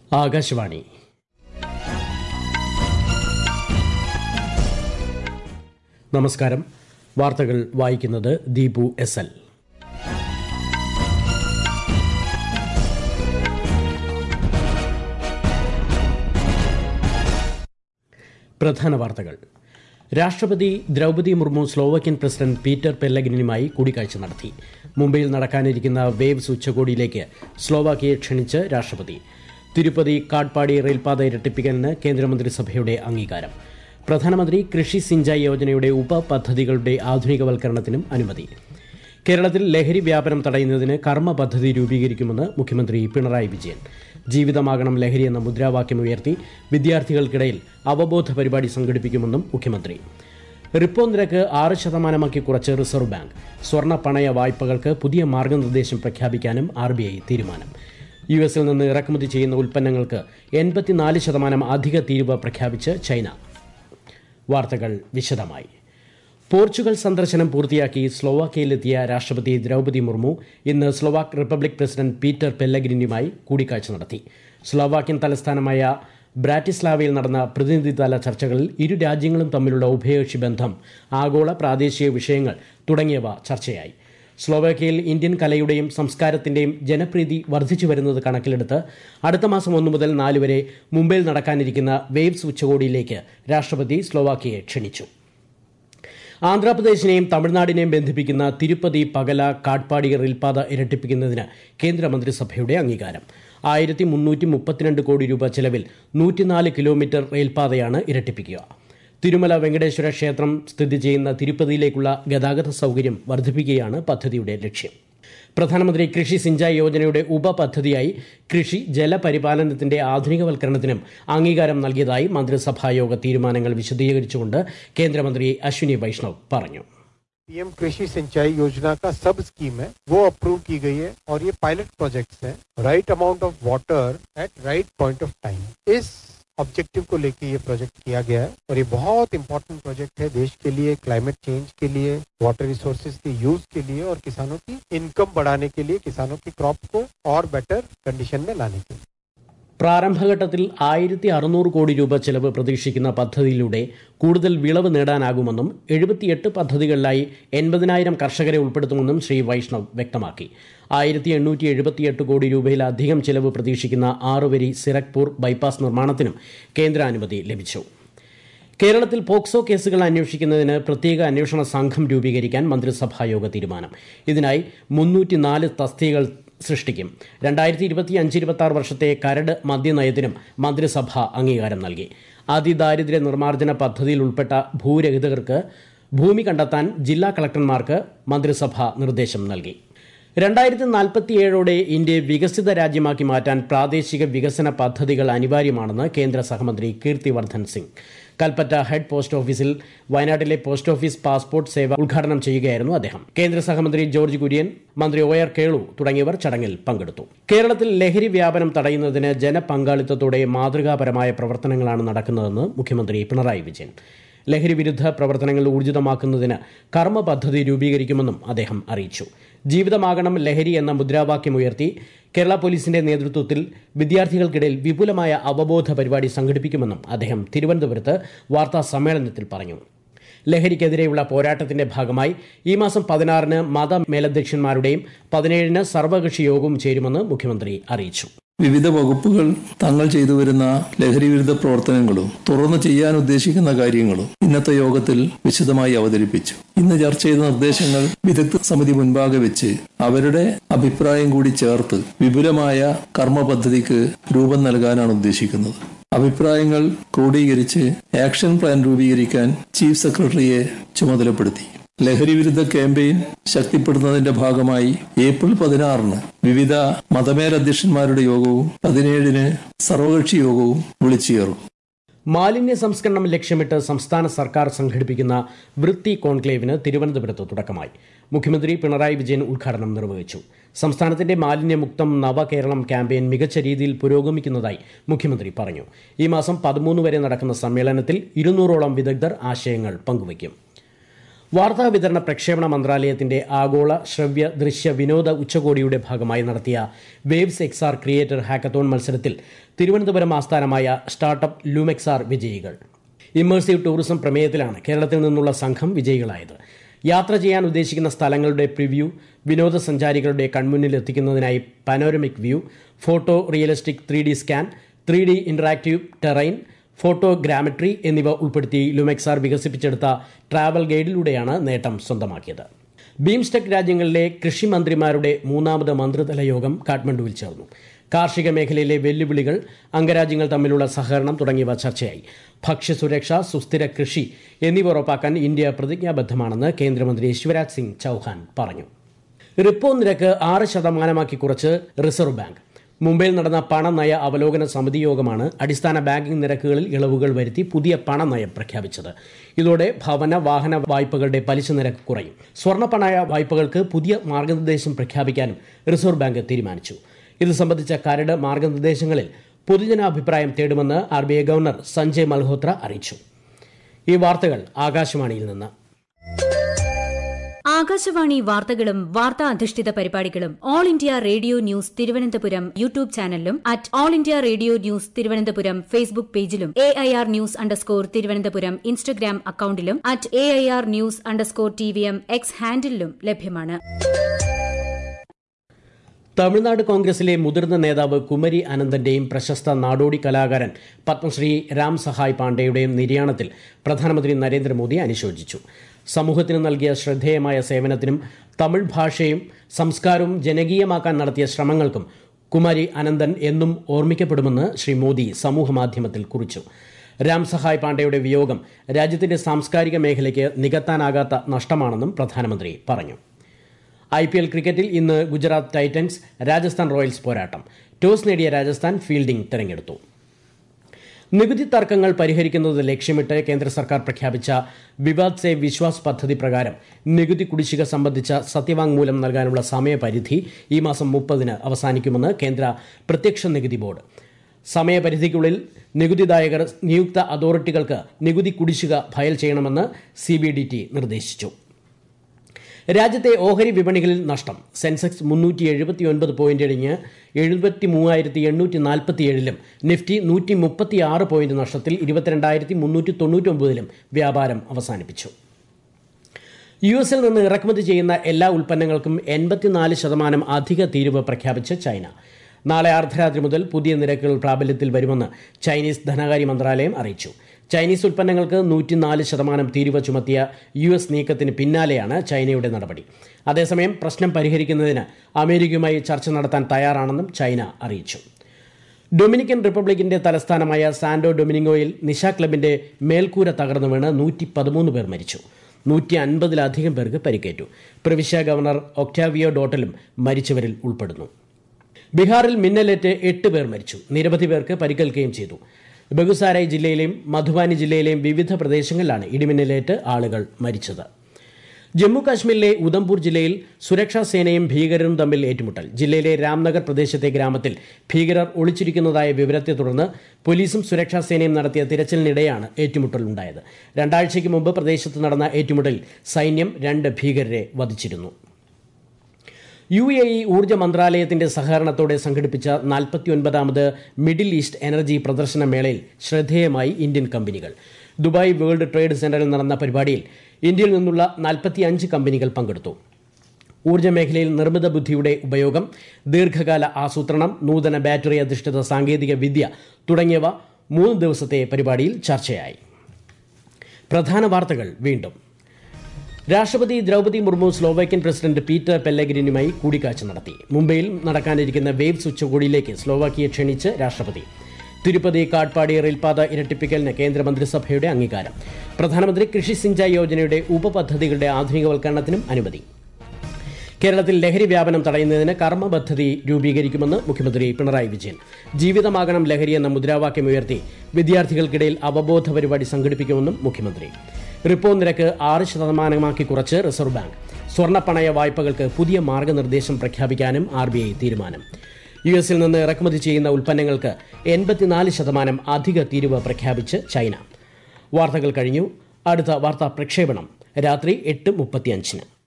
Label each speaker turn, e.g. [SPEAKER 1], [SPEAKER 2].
[SPEAKER 1] ആകാശവാണി നമസ്കാരം വാർത്തകൾ വായിക്കുന്നത് ദീപു എസ് എൽ പ്രധാന വാർത്തകൾ രാഷ്ട്രപതി Droupadi Murmu Slovakian president Peter പെല്ലഗിനുമായി കൂടിക്കാഴ്ച നടത്തി മുംബൈയിൽ നടക്കാനിരിക്കുന്ന വേവ്സ് ഉച്ചകോടിയിലേക്ക് സ്ലോവാക്കിയെ ക്ഷണിച്ച് രാഷ്ട്രപതി തിരുപ്പതി കാട്പാടി റെയിൽപാത ഇരട്ടിപ്പിക്കലിന് കേന്ദ്രമന്ത്രിസഭയുടെ അംഗീകാരം പ്രധാനമന്ത്രി കൃഷി സിഞ്ചായ് യോജനയുടെ ഉപപദ്ധതികളുടെ ആധുനികവൽക്കരണത്തിനും അനുമതി കേരളത്തിൽ ലഹരി വ്യാപനം തടയുന്നതിന് കർമ്മ പദ്ധതി രൂപീകരിക്കുമെന്ന് മുഖ്യമന്ത്രി പിണറായി വിജയൻ ജീവിതമാകണം ലഹരി എന്ന മുദ്രാവാക്യം ഉയർത്തി വിദ്യാർത്ഥികൾക്കിടയിൽ അവബോധ പരിപാടി സംഘടിപ്പിക്കുമെന്നും മുഖ്യമന്ത്രി റിപ്പോ നിരക്ക് ആറ് ശതമാനമാക്കി കുറച്ച് റിസർവ് ബാങ്ക് സ്വർണ്ണ പണയ വായ്പകൾക്ക് പുതിയ മാർഗനിർദ്ദേശം പ്രഖ്യാപിക്കാനും ആർ ബി ഐ തീരുമാനം യു എസിൽ നിന്ന് ഇറക്കുമതി ചെയ്യുന്ന ഉൽപ്പന്നങ്ങൾക്ക് എൺപത്തിനാല് ശതമാനം അധിക തീരുവ പ്രഖ്യാപിച്ച് ചൈന വാർത്തകൾ വിശദമായി പോർച്ചുഗൽ സന്ദർശനം പൂർത്തിയാക്കി സ്ലോവാക്യയിലെത്തിയ രാഷ്ട്രപതി ദ്രൗപദി മുർമു ഇന്ന് സ്ലോവാക് റിപ്പബ്ലിക് പ്രസിഡന്റ് പീറ്റർ പെല്ലഗ്രിനുമായി കൂടിക്കാഴ്ച നടത്തി സ്ലോവാക്യൻ തലസ്ഥാനമായ ബ്രാറ്റിസ്ലാവയിൽ നടന്ന പ്രതിനിധിതല ചർച്ചകളിൽ ഇരു രാജ്യങ്ങളും തമ്മിലുള്ള ഉഭയകക്ഷി ബന്ധം ആഗോള പ്രാദേശിക വിഷയങ്ങൾ തുടങ്ങിയവ ചർച്ചയായി സ്ലോവാക്യയിൽ ഇന്ത്യൻ കലയുടെയും സംസ്കാരത്തിന്റെയും ജനപ്രീതി വർദ്ധിച്ചു വരുന്നത് കണക്കിലെടുത്ത് അടുത്ത മാസം ഒന്നു മുതൽ നാല് വരെ മുംബൈയിൽ നടക്കാനിരിക്കുന്ന വേവ്സ് ഉച്ചകോടിയിലേക്ക് രാഷ്ട്രപതി സ്ലോവാക്യയെ ക്ഷണിച്ചു ആന്ധ്രാപ്രദേശിനെയും തമിഴ്നാടിനെയും ബന്ധിപ്പിക്കുന്ന തിരുപ്പതി പകല കാട്പാടി റെയിൽപാത ഇരട്ടിപ്പിക്കുന്നതിന് കേന്ദ്രമന്ത്രിസഭയുടെ അംഗീകാരം ആയിരത്തി മുന്നൂറ്റി മുപ്പത്തിരണ്ട് കോടി രൂപ ചെലവിൽ നൂറ്റിനാല് കിലോമീറ്റർ റെയിൽപാതയാണ് ഇരട്ടിപ്പിക്കുക തിരുമല വെങ്കടേശ്വര ക്ഷേത്രം സ്ഥിതി ചെയ്യുന്ന തിരുപ്പതിയിലേക്കുള്ള ഗതാഗത സൗകര്യം വർദ്ധിപ്പിക്കുകയാണ് പദ്ധതിയുടെ ലക്ഷ്യം പ്രധാനമന്ത്രി കൃഷി സിഞ്ചായ് യോജനയുടെ ഉപപദ്ധതിയായി കൃഷി ജലപരിപാലനത്തിന്റെ ആധുനികവൽക്കരണത്തിനും അംഗീകാരം നൽകിയതായി മന്ത്രിസഭായോഗ തീരുമാനങ്ങൾ വിശദീകരിച്ചുകൊണ്ട് കേന്ദ്രമന്ത്രി അശ്വിനി വൈഷ്ണവ് പറഞ്ഞു
[SPEAKER 2] पीएम कृषि सिंचाई योजना का सब स्कीम है वो अप्रूव की गई है और ये पायलट प्रोजेक्ट्स हैं right amount of water at right point of time इस ऑब्जेक्टिव को लेके ये प्रोजेक्ट किया गया है और ये बहुत इंपॉर्टेंट प्रोजेक्ट है देश के लिए क्लाइमेट चेंज के लिए वाटर रिसोर्सेज के यूज के लिए और किसानों की इनकम बढ़ाने के लिए किसानों की क्रॉप को और बेटर कंडीशन में लाने के लिए
[SPEAKER 1] പ്രാരംഭഘട്ടത്തിൽ ആയിരത്തി അറുന്നൂറ് കോടി രൂപ ചെലവ് പ്രതീക്ഷിക്കുന്ന പദ്ധതിയിലൂടെ കൂടുതൽ വിളവ് നേടാനാകുമെന്നും എഴുപത്തിയെട്ട് പദ്ധതികളിലായി എൺപതിനായിരം കർഷകരെ ഉൾപ്പെടുത്തുമെന്നും ശ്രീ വൈഷ്ണവ് വ്യക്തമാക്കി ആയിരത്തി എണ്ണൂറ്റി എഴുപത്തിയെട്ട് കോടി രൂപയിലധികം ചെലവ് പ്രതീക്ഷിക്കുന്ന ആറുവരി സിറക്പൂർ ബൈപ്പാസ് നിർമ്മാണത്തിനും കേന്ദ്രാനുമതി ലഭിച്ചു കേരളത്തിൽ പോക്സോ കേസുകൾ അന്വേഷിക്കുന്നതിന് പ്രത്യേക അന്വേഷണ സംഘം രൂപീകരിക്കാൻ മന്ത്രിസഭായോഗ തീരുമാനം ഇതിനായി മുന്നൂറ്റിനാല് തസ്തികകൾ സൃഷ്ടിക്കും രണ്ടായിരത്തി ഇരുപത്തി അഞ്ച് ഇരുപത്തി ആറ് വർഷത്തെ കരട് മദ്യനയത്തിനും മന്ത്രിസഭ അംഗീകാരം നൽകി അതിദാരിദ്ര്യ നിർമ്മാർജ്ജന പദ്ധതിയിൽ ഉൾപ്പെട്ട ഭൂരഹിതർക്ക് ഭൂമി കണ്ടെത്താൻ ജില്ലാ കളക്ടർമാർക്ക് മന്ത്രിസഭ നിർദ്ദേശം നൽകി രണ്ടായിരത്തി നാൽപ്പത്തിയേഴോടെ ഇന്ത്യയെ വികസിത രാജ്യമാക്കി മാറ്റാൻ പ്രാദേശിക വികസന പദ്ധതികൾ അനിവാര്യമാണെന്ന് കേന്ദ്ര സഹമന്ത്രി കീർത്തിവർദ്ധൻ സിംഗ് കൽപ്പറ്റ ഹെഡ് പോസ്റ്റ് ഓഫീസിൽ വയനാട്ടിലെ പോസ്റ്റ് ഓഫീസ് പാസ്പോർട്ട് സേവ ഉദ്ഘാടനം ചെയ്യുകയായിരുന്നു അദ്ദേഹം കേന്ദ്ര സഹമന്ത്രി ജോർജ് കുര്യൻ മന്ത്രി ഒ ആർ കേളു തുടങ്ങിയവർ ചടങ്ങിൽ പങ്കെടുത്തു കേരളത്തിൽ ലഹരി വ്യാപനം തടയുന്നതിന് ജനപങ്കാളിത്തത്തോടെ മാതൃകാപരമായ പ്രവർത്തനങ്ങളാണ് നടക്കുന്നതെന്ന് മുഖ്യമന്ത്രി പിണറായി വിജയൻ ലഹരി വിരുദ്ധ പ്രവർത്തനങ്ങൾ ഊർജിതമാക്കുന്നതിന് കർമ്മ പദ്ധതി രൂപീകരിക്കുമെന്നും അദ്ദേഹം അറിയിച്ചു ജീവിതമാകണം ലഹരി എന്ന മുദ്രാവാക്യം ഉയർത്തി കേരള പോലീസിന്റെ നേതൃത്വത്തിൽ വിദ്യാർത്ഥികൾക്കിടയിൽ വിപുലമായ അവബോധ പരിപാടി സംഘടിപ്പിക്കുമെന്നും അദ്ദേഹം തിരുവനന്തപുരത്ത് വാർത്താ സമ്മേളനത്തിൽ പറഞ്ഞു ലഹരിക്കെതിരെയുള്ള പോരാട്ടത്തിന്റെ ഭാഗമായി ഈ മാസം പതിനാറിന് മത മേലധ്യക്ഷന്മാരുടെയും പതിനേഴിന് സർവകക്ഷി യോഗവും ചേരുമെന്ന് മുഖ്യമന്ത്രി അറിയിച്ചു
[SPEAKER 3] വിവിധ വകുപ്പുകൾ തങ്ങൾ ചെയ്തു വരുന്ന ലഹരി വിരുദ്ധ പ്രവർത്തനങ്ങളും തുറന്നു ചെയ്യാൻ ഉദ്ദേശിക്കുന്ന കാര്യങ്ങളും ഇന്നത്തെ യോഗത്തിൽ വിശദമായി അവതരിപ്പിച്ചു ഇന്ന് ചർച്ച ചെയ്ത നിർദ്ദേശങ്ങൾ വിദഗ്ധ സമിതി മുൻപാകെ വെച്ച് അവരുടെ അഭിപ്രായം കൂടി ചേർത്ത് വിപുലമായ കർമ്മ പദ്ധതിക്ക് രൂപം നൽകാനാണ് ഉദ്ദേശിക്കുന്നത് അഭിപ്രായങ്ങൾ ക്രോഡീകരിച്ച് ആക്ഷൻ പ്ലാൻ രൂപീകരിക്കാൻ ചീഫ് സെക്രട്ടറിയെ ചുമതലപ്പെടുത്തി ലഹരി വിരുദ്ധ ക്യാമ്പയിൻ ശക്തിപ്പെടുത്തുന്നതിന്റെ ഭാഗമായി ഏപ്രിൽ പതിനാറിന് വിവിധ മതമേലധ്യക്ഷന്മാരുടെ യോഗവും പതിനേഴിന് സർവകക്ഷി യോഗവും വിളിച്ചു ചേർക്കും
[SPEAKER 1] മാലിന്യ സംസ്കരണം ലക്ഷ്യമിട്ട് സംസ്ഥാന സർക്കാർ സംഘടിപ്പിക്കുന്ന വൃത്തി കോൺക്ലേവിന് തിരുവനന്തപുരത്ത് തുടക്കമായി മുഖ്യമന്ത്രി പിണറായി വിജയൻ ഉദ്ഘാടനം നിർവഹിച്ചു സംസ്ഥാനത്തിന്റെ മാലിന്യമുക്തം നവകേരളം ക്യാമ്പയിൻ മികച്ച രീതിയിൽ പുരോഗമിക്കുന്നതായി മുഖ്യമന്ത്രി പറഞ്ഞു ഈ മാസം പതിമൂന്ന് വരെ നടക്കുന്ന സമ്മേളനത്തിൽ ഇരുന്നൂറോളം വിദഗ്ധർ ആശയങ്ങൾ പങ്കുവയ്ക്കും വാർത്താ വിതരണ പ്രക്ഷേപണ മന്ത്രാലയത്തിന്റെ ആഗോള ശ്രവ്യ ദൃശ്യ വിനോദ ഉച്ചകോടിയുടെ ഭാഗമായി നടത്തിയ വേവ്സ് എക്സാർ ക്രിയേറ്റർ ഹാക്കത്തോൺ മത്സരത്തിൽ തിരുവനന്തപുരം ആസ്ഥാനമായ സ്റ്റാർട്ടപ്പ് ലൂമെക്സാർ വിജയികൾ ഇമ്മേഴ്സീവ് ടൂറിസം പ്രമേയത്തിലാണ് കേരളത്തിൽ നിന്നുള്ള സംഘം വിജയികളായത് യാത്ര ചെയ്യാൻ ഉദ്ദേശിക്കുന്ന സ്ഥലങ്ങളുടെ പ്രിവ്യൂ വിനോദസഞ്ചാരികളുടെ കൺമുന്നിൽ എത്തിക്കുന്നതിനായി panoramic view photo realistic three D scan three D interactive terrain photogrammetry എന്നിവ ഉൾപ്പെടുത്തി ലുമെക്സാർ വികസിപ്പിച്ചെടുത്ത ട്രാവൽ ഗൈഡിലൂടെയാണ് നേട്ടം സ്വന്തമാക്കിയത് ബീംസ്റ്റെക് രാജ്യങ്ങളിലെ കൃഷിമന്ത്രിമാരുടെ മൂന്നാമത് മന്ത്രിതല യോഗം കാഠ്മണ്ഡുവിൽ ചേർന്നു കാർഷിക മേഖലയിലെ വെല്ലുവിളികൾ അംഗരാജ്യങ്ങൾ തമ്മിലുള്ള സഹകരണം തുടങ്ങിയവ ചർച്ചയായി ഭക്ഷ്യസുരക്ഷ സുസ്ഥിര കൃഷി എന്നിവ ഉറപ്പാക്കാൻ ഇന്ത്യ പ്രതിജ്ഞാബദ്ധമാണെന്ന് കേന്ദ്രമന്ത്രി ശിവരാജ് സിംഗ് ചൌഹാൻ പറഞ്ഞു റിപ്പോ നിരക്ക് ആറ് ശതമാനമാക്കി കുറച്ച് റിസർവ് ബാങ്ക് മുംബൈയിൽ നടന്ന പണനയ അവലോകന സമിതി യോഗമാണ് അടിസ്ഥാന ബാങ്കിംഗ് നിരക്കുകളിൽ ഇളവുകൾ വരുത്തി പുതിയ പണനയം പ്രഖ്യാപിച്ചത് ഇതോടെ ഭവന വാഹന വായ്പകളുടെ പലിശ നിരക്ക് കുറയും സ്വർണ്ണ പണയ വായ്പകൾക്ക് പുതിയ മാർഗനിർദ്ദേശം പ്രഖ്യാപിക്കാനും റിസർവ് ബാങ്ക് തീരുമാനിച്ചു ഇത് സംബന്ധിച്ച കരട് മാർഗനിർദ്ദേശങ്ങളിൽ പൊതുജനാഭിപ്രായം തേടുമെന്ന് R B I governor Sanjay Malhotra അറിയിച്ചു ഈ വാർത്തകൾ ആകാശവാണിയിൽ നിന്ന്
[SPEAKER 4] ആകാശവാണി വാർത്തകളും വാർത്താ അധിഷ്ഠിത പരിപാടികളും all India radio news Thiruvananthapuram YouTube ചാനലിലും at all India radio news Thiruvananthapuram Facebook പേജിലും A I R news underscore Thiruvananthapuram Instagram അക്കൌണ്ടിലും at A I R news underscore T V M X ഹാൻഡിലും ലഭ്യമാണ്
[SPEAKER 1] തമിഴ്നാട് കോൺഗ്രസിലെ മുതിർന്ന നേതാവ് കുമരി അനന്തന്റെയും പ്രശസ്ത നാടോടി കലാകാരൻ പത്മശ്രീ രാം സഹായ് പാണ്ഡെയുടെയും നിര്യാണത്തിൽ പ്രധാനമന്ത്രി നരേന്ദ്രമോദി അനുശോചിച്ചു സമൂഹത്തിന് നൽകിയ ശ്രദ്ധേയമായ സേവനത്തിനും തമിഴ് ഭാഷയും സംസ്കാരവും ജനകീയമാക്കാൻ നടത്തിയ ശ്രമങ്ങൾക്കും കുമാരി അനന്തൻ എന്നും ഓർമ്മിക്കപ്പെടുമെന്ന് ശ്രീ മോദി സമൂഹമാധ്യമത്തിൽ കുറിച്ചു രാം സഹായ് പാണ്ഡെയുടെ വിയോഗം രാജ്യത്തിന്റെ സാംസ്കാരിക മേഖലയ്ക്ക് നികത്താനാകാത്ത നഷ്ടമാണെന്നും പ്രധാനമന്ത്രി പറഞ്ഞു ഐ പി എൽ ക്രിക്കറ്റിൽ ഇന്ന് ഗുജറാത്ത് ടൈറ്റൻസ് രാജസ്ഥാൻ റോയൽസ് പോരാട്ടം ടോസ് നേടിയ രാജസ്ഥാൻ ഫീൽഡിംഗ് തെരഞ്ഞെടുത്തു നികുതി തർക്കങ്ങൾ പരിഹരിക്കുന്നത് ലക്ഷ്യമിട്ട് കേന്ദ്ര സർക്കാർ പ്രഖ്യാപിച്ച വിവാദ് സേ വിശ്വാസ് പദ്ധതി പ്രകാരം നികുതി കുടിശ്ശിക സംബന്ധിച്ച സത്യവാങ്മൂലം നൽകാനുള്ള സമയപരിധി ഈ മാസം മുപ്പതിന് അവസാനിക്കുമെന്ന് കേന്ദ്ര പ്രത്യക്ഷ നികുതി ബോർഡ് സമയപരിധിക്കുള്ളിൽ നികുതിദായകർ നിയുക്ത അതോറിറ്റികൾക്ക് നികുതി കുടിശ്ശിക ഫയൽ ചെയ്യണമെന്ന് സി നിർദ്ദേശിച്ചു രാജ്യത്തെ ഓഹരി വിപണികളിൽ നഷ്ടം സെൻസെക്സ് മുന്നൂറ്റി എഴുപത്തിയൊൻപത് പോയിന്റ് ഇടിഞ്ഞ് എഴുപത്തി മൂവായിരത്തി എണ്ണൂറ്റി നാൽപ്പത്തിയേഴിലും നിഫ്റ്റി നൂറ്റി മുപ്പത്തി ആറ് പോയിന്റ് നഷ്ടത്തിൽ ഇരുപത്തിരണ്ടായിരത്തി മുന്നൂറ്റി തൊണ്ണൂറ്റൊമ്പതിലും വ്യാപാരം അവസാനിപ്പിച്ചു യു എസിൽ നിന്ന് ഇറക്കുമതി ചെയ്യുന്ന എല്ലാ ഉൽപ്പന്നങ്ങൾക്കും എൺപത്തിനാല് ശതമാനം അധിക തീരുവ പ്രഖ്യാപിച്ച് ചൈന നാളെ അർദ്ധരാത്രി മുതൽ പുതിയ നിരക്കുകൾ പ്രാബല്യത്തിൽ വരുമെന്ന് ചൈനീസ് ധനകാര്യ മന്ത്രാലയം അറിയിച്ചു ചൈനീസ് ഉൽപ്പന്നങ്ങൾക്ക് നൂറ്റിനാല് ശതമാനം തീരുവ ചുമത്തിയ യു എസ് നീക്കത്തിന് പിന്നാലെയാണ് ചൈനയുടെ നടപടി അതേസമയം പ്രശ്നം പരിഹരിക്കുന്നതിന് അമേരിക്കയുമായി ചർച്ച നടത്താൻ തയ്യാറാണെന്നും ചൈന അറിയിച്ചു ഡൊമിനിക്കൻ റിപ്പബ്ലിക്കിന്റെ തലസ്ഥാനമായ സാന്റോ ഡൊമിനിങ്ങോയിൽ നിശ ക്ലബിന്റെ മേൽക്കൂര തകർന്നു വീണ് നൂറ്റി പതിമൂന്ന് പേർ മരിച്ചു നൂറ്റി അൻപതിലധികം പേർക്ക് പരിക്കേറ്റു പ്രവിശ്യ ഗവർണർ ഒക്ടാവിയോ ഡോട്ടലും മരിച്ചവരിൽ ഉൾപ്പെടുന്നു ബീഹാറിൽ മിന്നലേറ്റ് എട്ട് പേർ മരിച്ചു നിരവധി പേർക്ക് പരിക്കേൽക്കുകയും ചെയ്തു ബഗുസാരായ് ജില്ലയിലെയും മധുബാനി ജില്ലയിലെയും വിവിധ പ്രദേശങ്ങളിലാണ് ഇടിമിന്നലേറ്റ് ആളുകൾ മരിച്ചത് ജമ്മു കാശ്മീരിലെ ഉദംപൂർ ജില്ലയിൽ സുരക്ഷാ സേനയും ഭീകരരും തമ്മിൽ ഏറ്റുമുട്ടൽ ജില്ലയിലെ രാംനഗർ പ്രദേശത്തെ ഗ്രാമത്തിൽ ഭീകരർ ഒളിച്ചിരിക്കുന്നതായ വിവരത്തെ തുടർന്ന് പോലീസും സുരക്ഷാ സേനയും നടത്തിയ തിരച്ചിലിനിടെയാണ് ഏറ്റുമുട്ടൽ ഉണ്ടായത് രണ്ടാഴ്ചയ്ക്ക് മുമ്പ് പ്രദേശത്ത് നടന്ന ഏറ്റുമുട്ടലിൽ സൈന്യം രണ്ട് ഭീകരരെ വധിച്ചിരുന്നു യു എ ഇ ഊർജ്ജ മന്ത്രാലയത്തിന്റെ സഹകരണത്തോടെ സംഘടിപ്പിച്ച നാൽപ്പത്തിയൊൻപതാമത് മിഡിൽ ഈസ്റ്റ് എനർജി പ്രദർശന മേളയിൽ ശ്രദ്ധേയമായി ഇന്ത്യൻ കമ്പനികൾ ദുബായ് വേൾഡ് ട്രേഡ് സെന്ററിൽ നടന്ന പരിപാടിയിൽ ഇന്ത്യയിൽ നിന്നുള്ള നാൽപ്പത്തിയഞ്ച് കമ്പനികൾ പങ്കെടുത്തു ഊർജ്ജ മേഖലയിൽ നിർമ്മിത ബുദ്ധിയുടെ ഉപയോഗം ദീർഘകാല ആസൂത്രണം നൂതന ബാറ്ററി അധിഷ്ഠിത സാങ്കേതിക വിദ്യ തുടങ്ങിയവ മൂന്ന് ദിവസത്തെ പരിപാടിയിൽ ചർച്ചയായി പ്രധാന വാർത്തകൾ വീണ്ടും രാഷ്ട്രപതി Droupadi Murmu Slovakian president Peter പെല്ലഗ്രിനുമായി കൂടിക്കാഴ്ച നടത്തി മുംബൈയിൽ നടക്കാനിരിക്കുന്ന വേവ്സ് ഉച്ചകോടിയിലേക്ക് സ്ലോവാക്കിയെ ക്ഷണിച്ച് രാഷ്ട്രപതി തിരുപ്പതി കാട്പാടി റെയിൽപാത ഇരട്ടിപ്പിക്കലിന് കേന്ദ്രമന്ത്രിസഭയുടെ അംഗീകാരം പ്രധാനമന്ത്രി കൃഷി സിഞ്ചായ് യോജനയുടെ ഉപപദ്ധതികളുടെ ആധുനികവൽക്കരണത്തിനും അനുമതി കേരളത്തിൽ ലഹരി വ്യാപനം തടയുന്നതിന് കർമ്മ പദ്ധതി രൂപീകരിക്കുമെന്ന് മുഖ്യമന്ത്രി പിണറായി വിജയൻ ജീവിതമാകണം ലഹരി എന്ന മുദ്രാവാക്യം ഉയർത്തി വിദ്യാർത്ഥികൾക്കിടയിൽ അവബോധ പരിപാടി സംഘടിപ്പിക്കുമെന്നും മുഖ്യമന്ത്രി റിപ്പോ നിരക്ക് ആറ് ശതമാനമാക്കി കുറച്ച് റിസർവ് ബാങ്ക് സ്വർണ്ണപ്പണയ വായ്പകൾക്ക് പുതിയ മാർഗനിർദ്ദേശം പ്രഖ്യാപിക്കാനും ആർ ബി ഐ തീരുമാനം യു എസിൽ നിന്ന് ഇറക്കുമതി ചെയ്യുന്ന ഉൽപ്പന്നങ്ങൾക്ക് എൺപത്തിനാല് ശതമാനം അധിക തീരുവ പ്രഖ്യാപിച്ച് ചൈന വാർത്തകൾ കഴിഞ്ഞു അടുത്ത വാർത്താ പ്രക്ഷേപണം രാത്രി എട്ട് മുപ്പത്തിയഞ്ചിന്